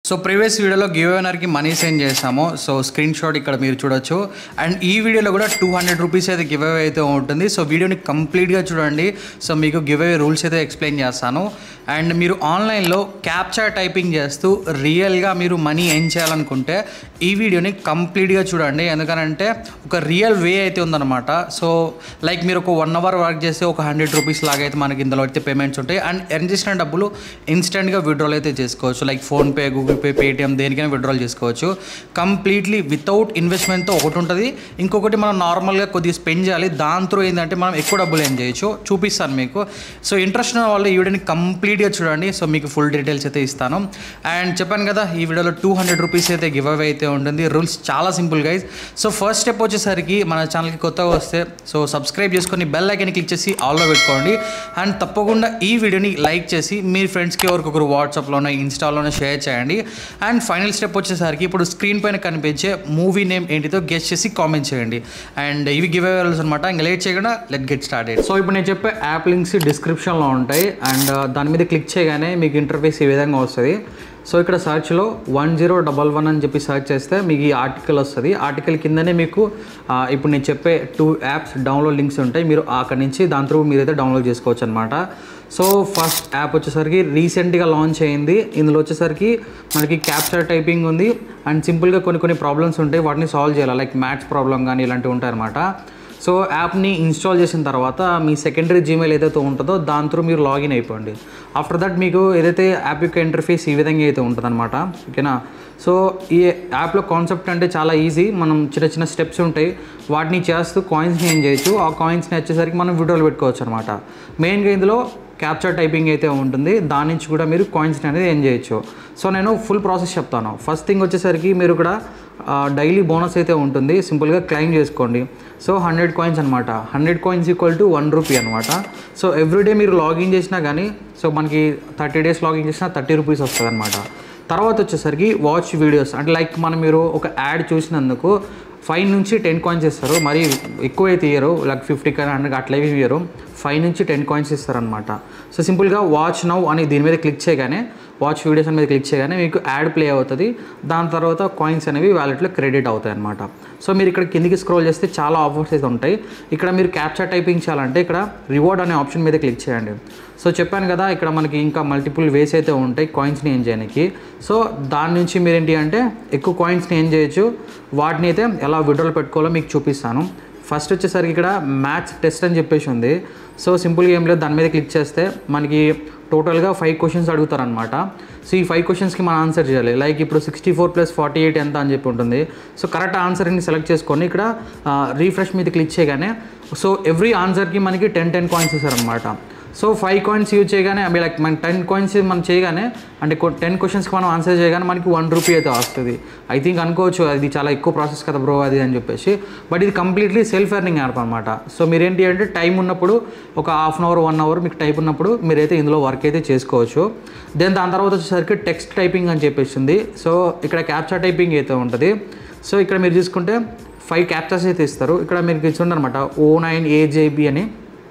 So previous వీడియోలో give కి money send చేసాము సో స్క్రీన్ షాట్ ఇక్కడ మీరు చూడొచ్చు అండ్ ఈ వీడియోలో కూడా టూ హండ్రెడ్ రూపీస్ అయితే గివ్ అవే అయితే ఉంటుంది సో వీడియోని కంప్లీట్గా చూడండి సో మీకు గివ్ అవే రూల్స్ అయితే ఎక్స్ప్లెయిన్ చేస్తాను అండ్ మీరు ఆన్లైన్లో క్యాప్చర్ టైపింగ్ చేస్తూ రియల్గా మీరు మనీ ఏం చేయాలనుకుంటే ఈ వీడియోని కంప్లీట్గా చూడండి ఎందుకనంటే ఒక రియల్ వే అయితే ఉందన్నమాట సో లైక్ మీరు ఒక వన్ అవర్ వర్క్ చేస్తే ఒక హండ్రెడ్ రూపీస్ లాగా అయితే మనకి ఇందులో అయితే పేమెంట్స్ ఉంటాయి అండ్ ఎర్న్ చేసిన డబ్బులు ఇన్స్టెంట్గా విడ్రాల్ అయితే చేసుకోవచ్చు like PhonePe Google Pay Paytm దేనికైనా విడ్రాల్ చేసుకోవచ్చు కంప్లీట్లీ వితౌట్ ఇన్వెస్ట్మెంట్తో ఒకటి ఉంటుంది ఇంకొకటి మనం నార్మల్గా కొద్దిగా స్పెండ్ చేయాలి దాని త్రూ ఏంటంటే మనం ఎక్కువ డబ్బులు ఏం చేయొచ్చు చూపిస్తాను మీకు సో ఇంట్రెస్ట్ ఉన్న వాళ్ళు ఈ వీడియోని కంప్లీట్గా చూడండి సో మీకు ఫుల్ డీటెయిల్స్ అయితే ఇస్తాను అండ్ చెప్పాను కదా ఈ వీడియోలో టూ హండ్రెడ్ రూపీస్ అయితే గివ్ అవే అయితే ఉంటుంది రూల్స్ చాలా simple guys so first step వచ్చేసరికి మన ఛానల్కి కొత్తగా వస్తే సో సబ్స్క్రైబ్ చేసుకొని బెల్ ఐకన్ క్లిక్ చేసి ఆల్లో పెట్టుకోండి అండ్ తప్పకుండా ఈ వీడియోని లైక్ చేసి మీ ఫ్రెండ్స్కి ఎవరికొకరు వాట్సాప్లోనే ఇన్స్టాలోనే షేర్ చేయండి అండ్ ఫైనల్ స్టెప్ వచ్చేసరికి ఇప్పుడు స్క్రీన్ పైన కనిపించే మూవీ నేమ్ ఏంటిదో గెస్ట్ చేసి కామెంట్ చేయండి అండ్ ఇవి గివ్ అవేల్స్ అనమాట ఇంకా లేట్ చేయకుండా లెట్ గెట్ స్టార్టెడ్ సో ఇప్పుడు నేను చెప్పే యాప్ లింక్స్ డిస్క్రిప్షన్లో ఉంటాయి అండ్ దాని మీద క్లిక్ చేయగానే మీకు ఇంటర్ఫేస్ ఈ విధంగా వస్తుంది సో ఇక్కడ సర్చ్లో వన్ జీరో డబల్ వన్ అని చెప్పి సర్చ్ చేస్తే మీకు ఈ ఆర్టికల్ వస్తుంది ఆర్టికల్ కిందనే మీకు ఆ, ఇప్పుడు నేను చెప్పే టూ యాప్స్ డౌన్లోడ్ లింక్స్ ఉంటాయి మీరు అక్కడి నుంచి దాని త్రూ మీరైతే డౌన్లోడ్ చేసుకోవచ్చు అనమాట సో ఫస్ట్ యాప్ వచ్చేసరికి రీసెంట్గా లాంచ్ అయింది ఇందులో వచ్చేసరికి మనకి క్యాప్చర్ టైపింగ్ ఉంది అండ్ సింపుల్గా కొన్ని కొన్ని ప్రాబ్లమ్స్ ఉంటాయి వాటిని సాల్వ్ చేయాలి లైక్ మ్యాథ్స్ ప్రాబ్లం కానీ ఇలాంటివి ఉంటాయి అనమాట సో యాప్ని ఇన్స్టాల్ చేసిన తర్వాత మీ సెకండరీ జీమెయిల్ ఏదైతే ఉంటుందో దాని త్రూ మీరు లాగిన్ అయిపోండి ఆఫ్టర్ దట్ మీకు ఏదైతే యాప్ యొక్క ఇంటర్ఫేస్ ఈ విధంగా అయితే ఉంటుందన్నమాట ఓకేనా సో ఈ యాప్లో కాన్సెప్ట్ అంటే చాలా ఈజీ మనం చిన్న చిన్న స్టెప్స్ ఉంటాయి వాటిని చేస్తూ కాయిన్స్ని ఏం చేయొచ్చు ఆ కాయిన్స్ని వచ్చేసరికి మనం విడ్రాల్ పెట్టుకోవచ్చు అనమాట మెయిన్గా ఇందులో క్యాప్చర్ టైపింగ్ అయితే ఉంటుంది దాని నుంచి కూడా మీరు కాయిన్స్ అనేది ఏం చేయొచ్చు సో నేను ఫుల్ ప్రాసెస్ చెప్తాను ఫస్ట్ థింగ్ వచ్చేసరికి మీరు కూడా డైలీ బోనస్ అయితే ఉంటుంది సింపుల్గా క్లెయిమ్ చేసుకోండి సో హండ్రెడ్ కాయిన్స్ అనమాట hundred coins equal to one rupee అనమాట సో ఎవ్రీడే మీరు లాగిన్ చేసినా కానీ సో మనకి థర్టీ డేస్ లాగిన్ చేసినా థర్టీ రూపీస్ వస్తుంది అనమాట తర్వాత వచ్చేసరికి వాచ్ వీడియోస్ అంటే లైక్ మనం మీరు ఒక యాడ్ చూసినందుకు ఫైవ్ నుంచి టెన్ కాయిన్స్ ఇస్తారు మరి ఎక్కువ అయితే ఇయ్యరు లైక్ ఫిఫ్టీ కానీ హండ్రెడ్ అట్లా ఏమి ఇయ్యరు ఫైవ్ నుంచి టెన్ కాయిన్స్ ఇస్తారనమాట సో సింపుల్గా వాచ్ నౌ అని దీని మీద క్లిక్ చేయగానే వాచ్ వీడియోస్ అని మీద క్లిక్ చేయగానే మీకు యాడ్ ప్లే అవుతుంది దాని తర్వాత కాయిన్స్ అనేవి వ్యాలెట్లో క్రెడిట్ అవుతాయి అనమాట సో మీరు ఇక్కడ కిందికి స్క్రోల్ చేస్తే చాలా ఆఫర్స్ అయితే ఉంటాయి ఇక్కడ మీరు క్యాప్చర్ టైపింగ్ చేయాలంటే ఇక్కడ రివార్డ్ అనే ఆప్షన్ మీద క్లిక్ చేయండి సో చెప్పాను కదా ఇక్కడ మనకి ఇంకా మల్టిపుల్ వేస్ అయితే ఉంటాయి కాయిన్స్ని ఏం చేయడానికి సో దాని నుంచి మీరు ఏంటి అంటే ఎక్కువ కాయిన్స్ని ఏం చేయొచ్చు వాటిని అయితే ఎలా విడ్రాల్ పెట్టుకోవాలో మీకు చూపిస్తాను ఫస్ట్ వచ్చేసరికి ఇక్కడ మ్యాథ్స్ టెస్ట్ అని చెప్పేసి ఉంది సో సింపుల్గా ఏం లేదు దాని మీద క్లిక్ చేస్తే మనకి టోటల్గా ఫైవ్ క్వశ్చన్స్ అడుగుతారనమాట సో ఈ ఫైవ్ క్వశ్చన్స్కి మనం ఆన్సర్ చేయాలి లైక్ ఇప్పుడు sixty four plus forty eight ఎంత అని చెప్పి ఉంటుంది సో కరెక్ట్ ఆన్సర్ని సెలెక్ట్ చేసుకొని ఇక్కడ రీఫ్రెష్ మీద క్లిక్ చేయగానే సో ఎవ్రీ ఆన్సర్కి మనకి టెన్ టెన్ కాయిన్స్ ఇస్తారనమాట సో ఫైవ్ కాయిన్స్ యూజ్ చేయగానే అవి లైక్ మన టెన్ కాయిన్స్ మనం చేయగానే అంటే టెన్ క్వశ్చన్స్కి మనం ఆన్సర్ చేయగానే మనకి వన్ రూపీ అయితే వస్తుంది ఐ థింక్ అనుకోవచ్చు అది చాలా ఎక్కువ ప్రాసెస్ కదా బ్రో అది అని చెప్పేసి బట్ ఇది కంప్లీట్లీ సెల్ఫ్ ఎర్నింగ్ యాప్ అనమాట సో మీరేంటి అంటే టైం ఉన్నప్పుడు ఒక half an hour one hour మీకు టైం ఉన్నప్పుడు మీరైతే ఇందులో వర్క్ అయితే చేసుకోవచ్చు దెన్ దాని తర్వాత వచ్చేసరికి టెక్స్ట్ టైపింగ్ అని చెప్పేసి ఉంది సో ఇక్కడ క్యాప్చర్ టైపింగ్ అయితే ఉంటుంది సో ఇక్కడ మీరు చూసుకుంటే ఫైవ్ క్యాప్చర్స్ అయితే ఇస్తారు ఇక్కడ మీరు చూడండి అనమాట ఓ నైన్ ఏజేబి అని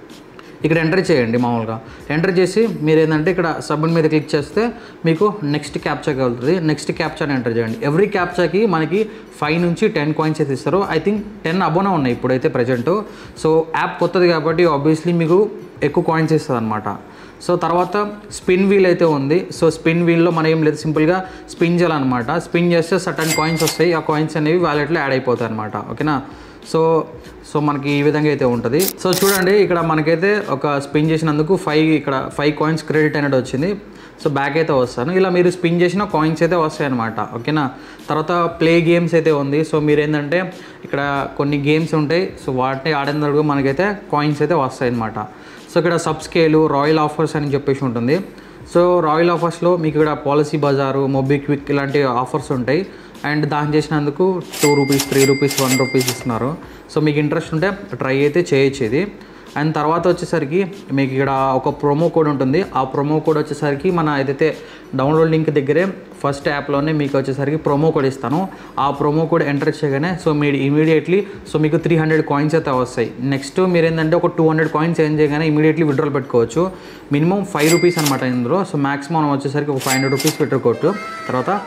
ఇక్కడ ఎంటర్ చేయండి మామూలుగా ఎంటర్ చేసి మీరు ఏంటంటే ఇక్కడ సబ్మిట్ మీద క్లిక్ చేస్తే మీకు నెక్స్ట్ క్యాప్చాకి వెళ్తుంది నెక్స్ట్ క్యాప్చాని ఎంటర్ చేయండి ఎవ్రీ క్యాప్చాకి మనకి ఫైవ్ నుంచి టెన్ కాయిన్స్ అయితే ఇస్తారు ఐ థింక్ టెన్ అబోనే ఉన్నాయి ఇప్పుడైతే ప్రజెంట్ సో యాప్ కొత్తది కాబట్టి ఆబ్వియస్లీ మీకు ఎక్కువ కాయిన్స్ ఇస్తుంది అనమాట సో తర్వాత స్పిన్ వీల్ అయితే ఉంది సో స్పిన్ వీల్లో మనం ఏం లేదు సింపుల్గా స్పిన్ చేయాలన్నమాట స్పిన్ చేస్తే సటన్ కాయిన్స్ వస్తాయి ఆ కాయిన్స్ అనేవి వ్యాలెట్లో యాడ్ అయిపోతాయి అనమాట ఓకేనా సో సో మనకి ఈ విధంగా అయితే ఉంటుంది సో చూడండి ఇక్కడ మనకైతే ఒక స్పిన్ చేసినందుకు ఫైవ్ ఇక్కడ ఫైవ్ కాయిన్స్ క్రెడిట్ అనేది వచ్చింది సో బ్యాక్ అయితే వస్తాను ఇలా మీరు స్పిన్ చేసిన కాయిన్స్ అయితే వస్తాయి అనమాట ఓకేనా తర్వాత ప్లే గేమ్స్ అయితే ఉంది సో మీరు ఏంటంటే ఇక్కడ కొన్ని గేమ్స్ ఉంటాయి సో వాటిని ఆడినందుకు మనకైతే కాయిన్స్ అయితే వస్తాయి అనమాట సో ఇక్కడ సబ్ స్కేలు రాయల్ ఆఫర్స్ అని చెప్పేసి ఉంటుంది సో రాయల్ ఆఫర్స్లో మీకు ఇక్కడ పాలసీ బజారు మొబిక్విక్ ఇలాంటి ఆఫర్స్ ఉంటాయి అండ్ దాని చేసినందుకు two rupees three rupees one rupees ఇస్తున్నారు సో మీకు ఇంట్రెస్ట్ ఉంటే ట్రై అయితే చేయొచ్చు ఇది అండ్ తర్వాత వచ్చేసరికి మీకు ఇక్కడ ఒక ప్రోమో కోడ్ ఉంటుంది ఆ ప్రోమో కోడ్ వచ్చేసరికి మన ఏదైతే డౌన్లోడ్ లింక్ దగ్గరే ఫస్ట్ యాప్లోనే మీకు వచ్చేసరికి ప్రోమో కోడ్ ఇస్తాను ఆ ప్రోమో కోడ్ ఎంటర్ చేయగానే సో మీరు ఇమీడియట్లీ సో మీకు త్రీ హండ్రెడ్ కాయిన్స్ అయితే వస్తాయి నెక్స్ట్ మీరు ఏంటంటే ఒక టూ హండ్రెడ్ కాయిన్స్ ఏం చేయగానే ఇమీడియట్లీ విడ్రాల్ పెట్టుకోవచ్చు మినిమం ఫైవ్ రూపీస్ అనమాట ఇందులో సో మ్యాక్సిమం వచ్చేసరికి ఒక ఫైవ్ హండ్రెడ్ రూపీస్ పెట్టుకోవచ్చు తర్వాత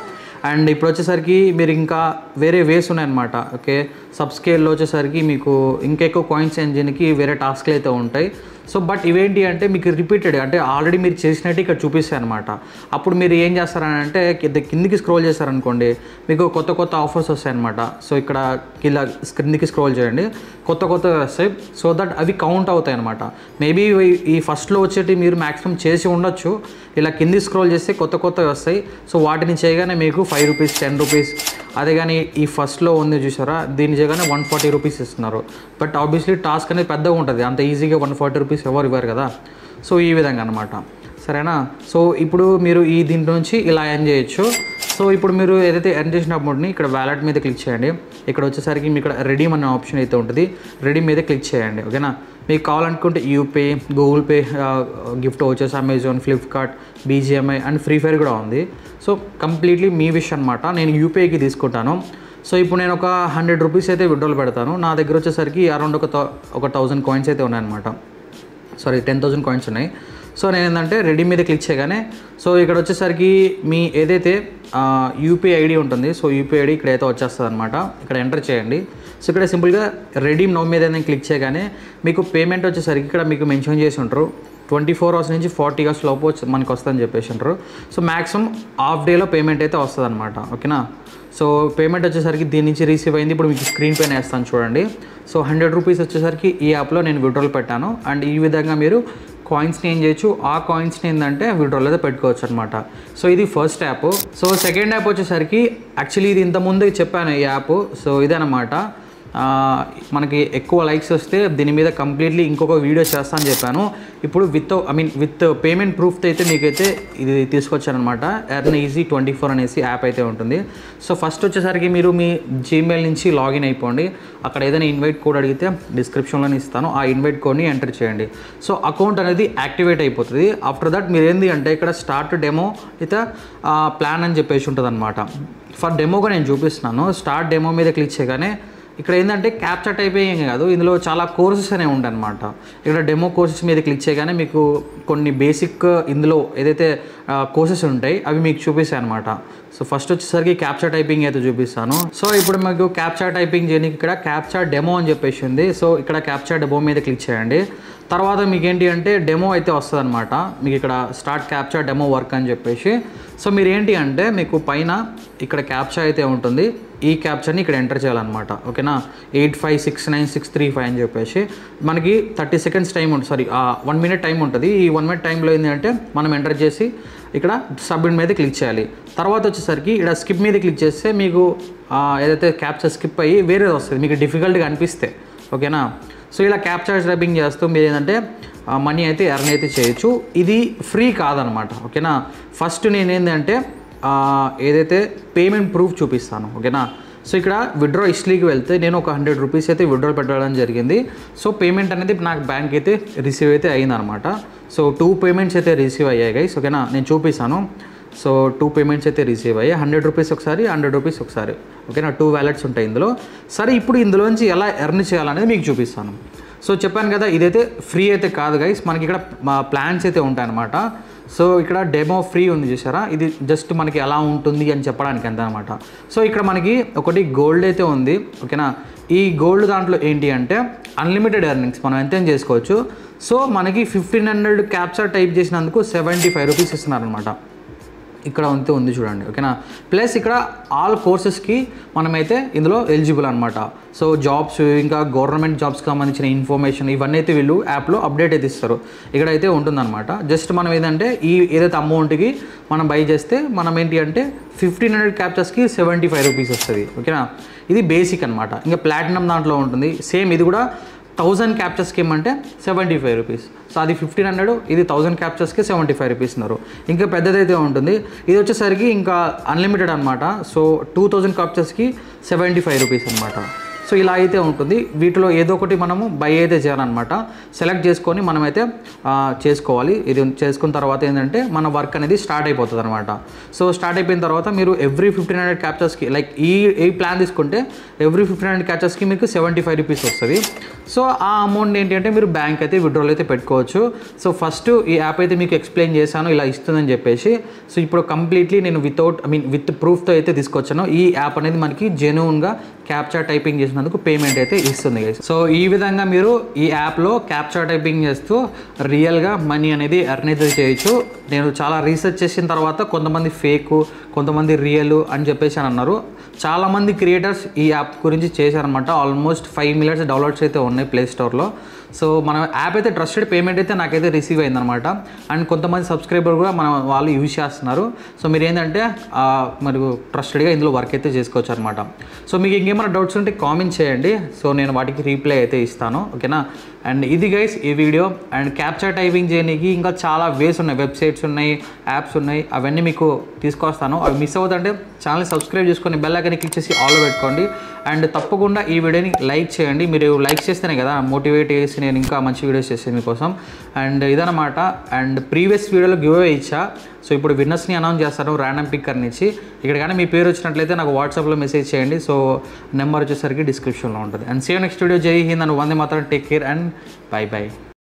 అండ్ ఇప్పుడు వచ్చేసరికి మీరు ఇంకా వేరే వేస్ ఉన్నాయన్నమాట ఓకే సబ్ స్కేల్లో వచ్చేసరికి మీకు ఇంకా ఎక్కువ కాయిన్స్ ఎంజిన్కి వేరే టాస్క్లు అయితే ఉంటాయి సో బట్ ఇవేంటి అంటే మీకు రిపీటెడ్ అంటే ఆల్రెడీ మీరు చేసినట్టు ఇక్కడ చూపిస్తాయి అనమాట అప్పుడు మీరు ఏం చేస్తారని అంటే కింద కిందికి స్క్రోల్ చేస్తారనుకోండి మీకు కొత్త కొత్త ఆఫర్స్ వస్తాయి అనమాట సో ఇక్కడ కింద కిందికి స్క్రోల్ చేయండి కొత్త కొత్త వస్తాయి సో దట్ అవి కౌంట్ అవుతాయి అనమాట మేబీ ఈ ఫస్ట్లో వచ్చేటి మీరు మ్యాక్సిమం చేసి ఉండొచ్చు ఇలా కింది స్క్రోల్ చేస్తే కొత్త కొత్తవి వస్తాయి సో వాటిని చేయగానే మీకు ఫైవ్ రూపీస్ టెన్ రూపీస్ అదే కానీ ఈ ఫస్ట్లో ఉంది చూసారా దీన్ని చేయగానే వన్ ఫార్టీ రూపీస్ ఇస్తున్నారు బట్ ఆబ్వియస్లీ టాస్క్ అనేది పెద్దగా ఉంటుంది అంత ఈజీగా వన్ ఫార్టీ రూపీస్ ఎవరు ఇవ్వరు కదా సో ఈ విధంగా అనమాట సరేనా సో ఇప్పుడు మీరు ఈ దీంట్ నుంచి ఇలా ఎర్న్ చేయొచ్చు సో ఇప్పుడు మీరు ఏదైతే ఎర్న్ చేసిన అమౌంట్ని ఇక్కడ వ్యాలెట్ మీద క్లిక్ చేయండి ఇక్కడ వచ్చేసరికి మీకు ఇక్కడ రెడీమ్ అనే ఆప్షన్ అయితే ఉంటుంది రెడీమ్ మీద క్లిక్ చేయండి ఓకేనా మీకు కావాలనుకుంటే యూపే గూగుల్ పే గిఫ్ట్ వచ్చేసి Amazon Flipkart BGMI and Free Fire కూడా ఉంది సో కంప్లీట్లీ మీ విష్ అనమాట నేను యూపీఐకి తీసుకుంటాను సో ఇప్పుడు నేను ఒక హండ్రెడ్ రూపీస్ అయితే విడ్రోల్ పెడతాను నా దగ్గర వచ్చేసరికి అరౌండ్ ఒక థౌ- ఒక థౌజండ్ కాయిన్స్ అయితే ఉన్నాయన్నమాట సారీ టెన్ థౌసండ్ కాయిన్స్ ఉన్నాయి సో నేను ఏంటంటే రెడీ మీద క్లిక్ చేయగానే సో ఇక్కడ వచ్చేసరికి మీ ఏదైతే యూపీఐ ఐడి ఉంటుంది సో యూపీఐ ఐడి ఇక్కడైతే వచ్చేస్తుంది అనమాట ఇక్కడ ఎంటర్ చేయండి సో ఇక్కడ సింపుల్గా రెడీమ్ నో మీద ఏదైనా క్లిక్ చేయగానే మీకు పేమెంట్ వచ్చేసరికి ఇక్కడ మీకు మెన్షన్ చేసి ఉంటారు ట్వంటీ ఫోర్ అవర్స్ నుంచి ఫార్టీ అవర్స్ లోపు వచ్చి- మనకి వస్తుందని చెప్పేసి ఉంటారు సో మ్యాక్సిమం హాఫ్ డేలో పేమెంట్ అయితే వస్తుంది అనమాట ఓకేనా సో పేమెంట్ వచ్చేసరికి దీని నుంచి రిసీవ్ అయింది ఇప్పుడు మీకు స్క్రీన్ పైన వేస్తాను చూడండి సో హండ్రెడ్ రూపీస్ వచ్చేసరికి ఈ యాప్లో నేను విడ్రాల్ పెట్టాను అండ్ ఈ విధంగా మీరు కాయిన్స్ని ఏం చేయొచ్చు ఆ కాయిన్స్ని ఏంటంటే విడ్రాల్ అయితే పెట్టుకోవచ్చు అనమాట సో ఇది first app so second app వచ్చేసరికి యాక్చువల్లీ ఇది ఇంతకుముందు చెప్పాను ఈ యాప్ సో ఇదనమాట ఆ, మనకి ఎక్కువ లైక్స్ వస్తే దీని మీద కంప్లీట్లీ ఇంకొక వీడియో చేస్తా అని చెప్పాను ఇప్పుడు with I mean with payment ప్రూఫ్తో అయితే మీకైతే ఇది తీసుకొచ్చానమాట ఎర్న్ ఈజీ ట్వంటీ ఫోర్ అనేసి యాప్ అయితే ఉంటుంది సో ఫస్ట్ వచ్చేసరికి మీరు మీ జీమెయిల్ నుంచి లాగిన్ అయిపోండి అక్కడ ఏదైనా ఇన్వైట్ కోడ్ అడిగితే డిస్క్రిప్షన్లో ఇస్తాను ఆ ఇన్వైట్ కోడ్ని ఎంటర్ చేయండి సో అకౌంట్ అనేది యాక్టివేట్ అయిపోతుంది ఆఫ్టర్ దట్ మీరు ఏంది అంటే ఇక్కడ స్టార్ట్ డెమో అయితే ప్లాన్ అని చెప్పేసి ఉంటుంది అనమాట ఫర్ డెమోగా నేను చూపిస్తున్నాను స్టార్ట్ డెమో మీద క్లిక్ చేయగానే ఇక్కడ ఏంటంటే క్యాప్చర్ టైప్ ఏం కాదు ఇందులో చాలా కోర్సెస్ అనేవి ఉంటాయి అనమాట ఇక్కడ డెమో కోర్సెస్ మీద క్లిక్ చేయగానే మీకు కొన్ని బేసిక్ ఇందులో ఏదైతే కోర్సెస్ ఉంటాయి అవి మీకు చూపిస్తాయి అనమాట సో ఫస్ట్ వచ్చేసరికి క్యాప్చర్ టైపింగ్ అయితే చూపిస్తాను సో ఇప్పుడు మీకు క్యాప్చర్ టైపింగ్ చేయడానికి ఇక్కడ క్యాప్చర్ డెమో అని చెప్పేసి ఉంది సో ఇక్కడ క్యాప్చర్ డెమో మీద క్లిక్ చేయండి తర్వాత మీకు ఏంటి అంటే డెమో అయితే వస్తుంది అనమాట మీకు ఇక్కడ స్టార్ట్ క్యాప్చర్ డెమో వర్క్ అని చెప్పేసి సో మీరు ఏంటి అంటే మీకు పైన ఇక్కడ క్యాప్చర్ అయితే ఉంటుంది ఈ క్యాప్చర్ని ఇక్కడ ఎంటర్ చేయాలన్నమాట ఓకేనా eight five six nine six three five అని చెప్పేసి మనకి థర్టీ సెకండ్స్ టైం ఉంటుంది సారీ వన్ మినిట్ టైం ఉంటుంది ఈ వన్ మినిట్ టైంలో ఏంటంటే మనం ఎంటర్ చేసి ఇక్కడ సబ్మిట్ మీద క్లిక్ చేయాలి తర్వాత వచ్చేసరికి ఇక్కడ స్కిప్ మీద క్లిక్ చేస్తే మీకు ఆ, ఏదైతే క్యాప్చర్ స్కిప్ అయ్యి వేరేది వస్తుంది మీకు డిఫికల్ట్గా అనిపిస్తే ఓకేనా సో ఇలా క్యాప్చర్ టైపింగ్ చేస్తూ మీరు ఏంటంటే మనీ అయితే ఎర్న్ అయితే చేయొచ్చు ఇది ఫ్రీ కాదనమాట ఓకేనా ఫస్ట్ నేను ఏంటంటే ఆ, ఏదైతే పేమెంట్ ప్రూఫ్ చూపిస్తాను ఓకేనా సో ఇక్కడ విడ్రా హిస్టరీకి వెళ్తే నేను ఒక హండ్రెడ్ రూపీస్ అయితే విడ్రా పెట్టడం జరిగింది సో పేమెంట్ అనేది నాకు బ్యాంక్ అయితే రిసీవ్ అయితే అయిందనమాట సో టూ పేమెంట్స్ అయితే రిసీవ్ అయ్యాయి గైస్ ఓకేనా నేను చూపిస్తాను సో టూ పేమెంట్స్ అయితే రిసీవ్ అయ్యాయి హండ్రెడ్ రూపీస్ ఒకసారి హండ్రెడ్ రూపీస్ ఒకసారి ఓకేనా టూ వ్యాలెట్స్ ఉంటాయి ఇందులో సరే ఇప్పుడు ఇందులోంచి ఎలా ఎర్న్ చేయాలనేది మీకు చూపిస్తాను సో చెప్పాను కదా ఇదైతే ఫ్రీ అయితే కాదు గైస్ మనకి ఇక్కడ ప్లాన్స్ అయితే ఉంటాయన్నమాట సో ఇక్కడ డెమో ఫ్రీ ఉంది చూసారా ఇది జస్ట్ మనకి ఎలా ఉంటుంది అని చెప్పడానికి అంత అనమాట సో ఇక్కడ మనకి ఒకటి గోల్డ్ అయితే ఉంది ఓకేనా ఈ గోల్డ్ దాంట్లో ఏంటి అంటే అన్లిమిటెడ్ ఎర్నింగ్స్ మనం ఎంతేం చేసుకోవచ్చు సో మనకి ఫిఫ్టీన్ హండ్రెడ్ క్యాప్చర్ టైప్ చేసినందుకు సెవెంటీ ఫైవ్ రూపీస్ ఇస్తున్నారనమాట ఇక్కడ అంతే ఉంది చూడండి ఓకేనా ప్లస్ ఇక్కడ ఆల్ కోర్సెస్కి మనమైతే ఇందులో ఎలిజిబుల్ అనమాట సో జాబ్స్ ఇంకా గవర్నమెంట్ జాబ్స్కి సంబంధించిన ఇన్ఫర్మేషన్ ఇవన్నీ అయితే వీళ్ళు యాప్లో అప్డేట్ అయితే ఇస్తారు ఇక్కడైతే ఉంటుందన్నమాట జస్ట్ మనం ఏదంటే ఈ ఏదైతే అమౌంట్కి మనం బై చేస్తే మనం ఏంటి అంటే ఫిఫ్టీన్ హండ్రెడ్ క్యాప్చర్స్కి సెవెంటీ ఫైవ్ రూపీస్ వస్తుంది ఓకేనా ఇది బేసిక్ అనమాట ఇంకా ప్లాటినం దాంట్లో ఉంటుంది సేమ్ ఇది కూడా థౌజండ్ క్యాప్చర్స్కి ఏమంటే సెవెంటీ ఫైవ్ రూపీస్ సో అది ఫిఫ్టీన్ హండ్రెడ్ ఇది థౌజండ్ క్యాప్చర్స్కి సెవెంటీ ఫైవ్ రూపీస్ ఉన్నారు ఇంకా పెద్దదైతే ఉంటుంది ఇది వచ్చేసరికి ఇంకా అన్లిమిటెడ్ అనమాట సో టూ థౌజండ్ క్యాప్చర్స్కి సెవెంటీ ఫైవ్ రూపీస్ అనమాట సో సో ఇలా అయితే ఉంటుంది వీటిలో ఏదో ఒకటి మనము బై అయితే చేయాలన్నమాట సెలెక్ట్ చేసుకొని మనమైతే ఆ, చేసుకోవాలి ఇది చేసుకున్న తర్వాత ఏంటంటే మన వర్క్ అనేది స్టార్ట్ అయిపోతుంది అనమాట సో స్టార్ట్ అయిపోయిన తర్వాత మీరు ఎవ్రీ ఫిఫ్టీన్ హండ్రెడ్ క్యాప్చర్స్కి లైక్ ఈ ఈ ప్లాన్ తీసుకుంటే ఎవ్రీ ఫిఫ్టీన్ హండ్రెడ్ క్యాప్చర్స్కి మీకు సెవెంటీ ఫైవ్ రూపీస్ వస్తుంది సో ఆ అమౌంట్ ఏంటి అంటే మీరు బ్యాంక్ అయితే విడ్రాల్ అయితే పెట్టుకోవచ్చు సో ఫస్ట్ ఈ యాప్ అయితే మీకు ఎక్స్ప్లెయిన్ చేశాను ఇలా ఇస్తుందని చెప్పేసి సో ఇప్పుడు కంప్లీట్లీ నేను వితౌట్ ఐ మీన్ విత్ ప్రూఫ్తో అయితే తీసుకొచ్చాను ఈ యాప్ అనేది మనకి జెన్యున్గా క్యాప్చర్ టైపింగ్ చేసినందుకు పేమెంట్ అయితే ఇస్తుంది guys. సో ఈ విధంగా మీరు ఈ యాప్లో క్యాప్చర్ టైపింగ్ చేస్తూ రియల్గా మనీ అనేది ఎర్న్ అయితే చేయొచ్చు నేను చాలా రీసెర్చ్ చేసిన తర్వాత కొంతమంది ఫేక్ కొంతమంది రియల్ అని చెప్పేసి అని అన్నారు చాలామంది క్రియేటర్స్ ఈ యాప్ గురించి చేశారనమాట ఆల్మోస్ట్ ఫైవ్ మిలియన్స్ డౌన్లోడ్స్ అయితే ఉన్నాయి ప్లే స్టోర్లో సో మన యాప్ అయితే ట్రస్టెడ్ పేమెంట్ అయితే నాకైతే రిసీవ్ అయిందనమాట అండ్ కొంతమంది సబ్స్క్రైబర్ కూడా మన వాళ్ళు యూజ్ చేస్తున్నారు సో మీరు ఏంటంటే ఆ, మరి ట్రస్టెడ్గా ఇందులో వర్క్ అయితే చేసుకోవచ్చు అనమాట సో మీకు ఇంకేమైనా డౌట్స్ ఉంటే కామెంట్ చేయండి సో నేను వాటికి రీప్లై అయితే ఇస్తాను ఓకేనా అండ్ ఇది గైస్ ఈ వీడియో అండ్ క్యాప్చర్ టైపింగ్ చేయడానికి ఇంకా చాలా వేస్ ఉన్నాయి వెబ్సైట్స్ ఉన్నాయి యాప్స్ ఉన్నాయి అవన్నీ మీకు తీసుకొస్తాను అవి మిస్ అవుతుంటే ఛానల్ సబ్స్క్రైబ్ చేసుకొని బెల్ ఐకాన్ని క్లిక్ చేసి ఆల్ పెట్టుకోండి అండ్ తప్పకుండా ఈ వీడియోని లైక్ చేయండి మీరు లైక్ చేస్తేనే కదా మోటివేట్ చేసి నేను ఇంకా మంచి వీడియోస్ చేస్తాను మీకోసం అండ్ ఇదనమాట అండ్ ప్రీవియస్ వీడియోలో గివ్ అవే ఇచ్చా సో ఇప్పుడు విన్నర్స్ని అనౌన్స్ చేస్తాను ర్యాండమ్ పిక్కర్ నుంచి ఇక్కడ కానీ మీ పేరు వచ్చినట్లయితే నాకు వాట్సాప్లో మెసేజ్ చేయండి సో నెంబర్ వచ్చేసరికి డిస్క్రిప్షన్లో ఉంటుంది అండ్ సేవ్ నెక్స్ట్ వీడియో జై Hind and Vande Mataram take care and bye by